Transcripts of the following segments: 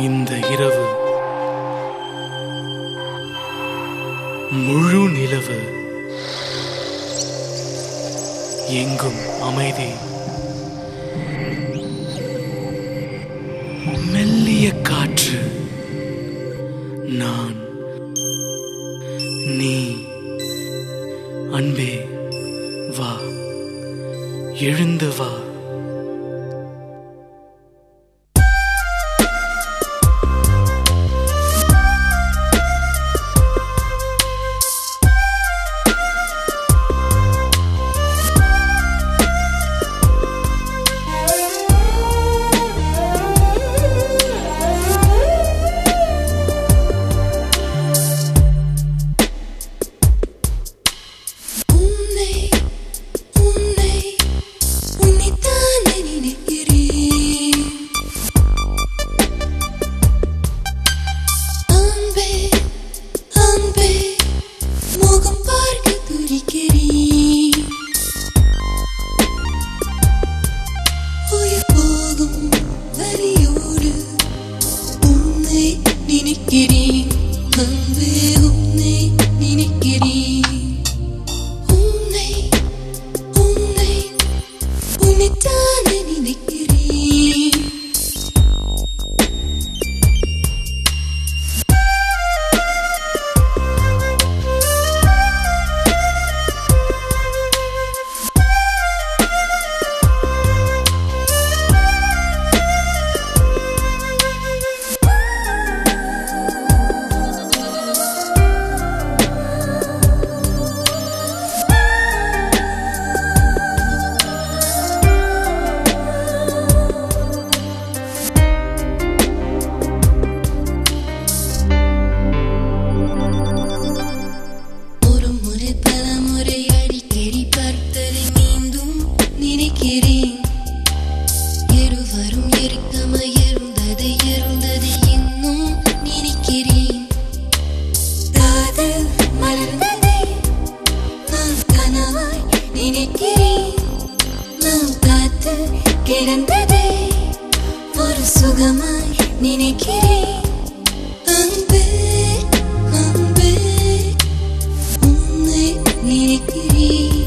இந்த இரவு முழு நிலவு எங்கும் அமைதி மெல்லிய காற்று நான் நீ அன்பே வா எழுந்து வா உன்னை உன்னை உன்னைத்தானே நினைக்கிறேன் அன்பே அன்பே முகம் பார்க்க துடிக்கிறேன் உயிர் போகும் வரியோடு உன்னை நினைக்கிறேன் அன்பே உன்னை நினைக்கிறேன் உன்னை உன்னை உன்னைத்தானே நினைக்கிறேன் ஒரு முறை பல முறை அடிக்கடி பார்த்ததை மீண்டும் நினைக்கிறேன் இருவரும் இருக்கமாய் இருந்ததை இருந்ததை இன்னும் நினைக்கிறேன் காதல் மலர்ந்ததை நான் கனவாய் நினைக்கிறேன் நாம் காத்து கிடந்ததை ஒரு சுகமாய் நினைக்கிறேன் அன்பே அன்பே உன்னை நினைக்கிறேன்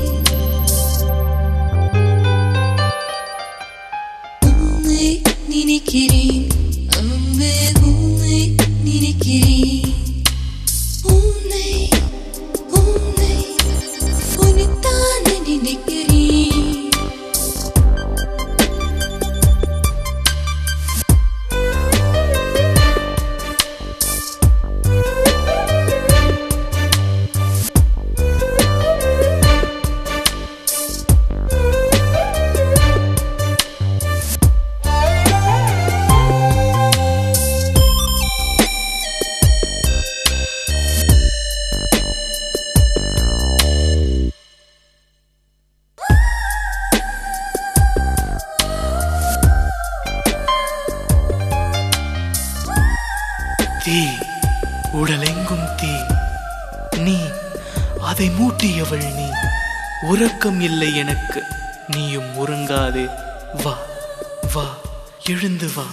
உன்னை நினைக்கிறேன் அன்பே உன்னை நினைக்கிறேன் உன்னை உன்னை உன்னைத்தானே நினைக்கிறேன் தீ உடலெங்கும் தீ நீ அதை மூட்டியவள் நீ உறக்கம் இல்லை எனக்கு நீயும் உறங்காதே வா வா எழுந்து வா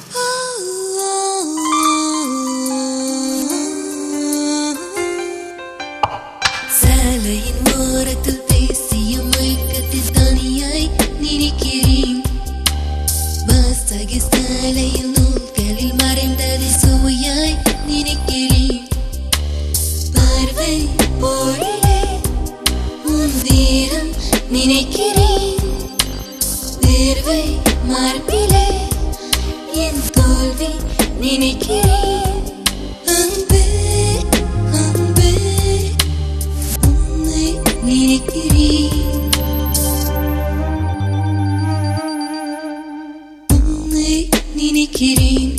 சாலையின் ஓரத்தில் பேசிய மயக்கத்தில் தனியாய் நினைக்கிறேன் வாசகி சாலையில் நூல்களில் மறைந்ததை சுவையாய் நினைக்கிறேன் பார்வை போரிலே உன் தீரம் நினைக்கிறேன் தேர்வை மார்பிலே என் தோல்வி நினைக்கிறேன் அன்பே அன்பே உன்னை நினைக்கிறேன் உன்னை நினைக்கிறேன்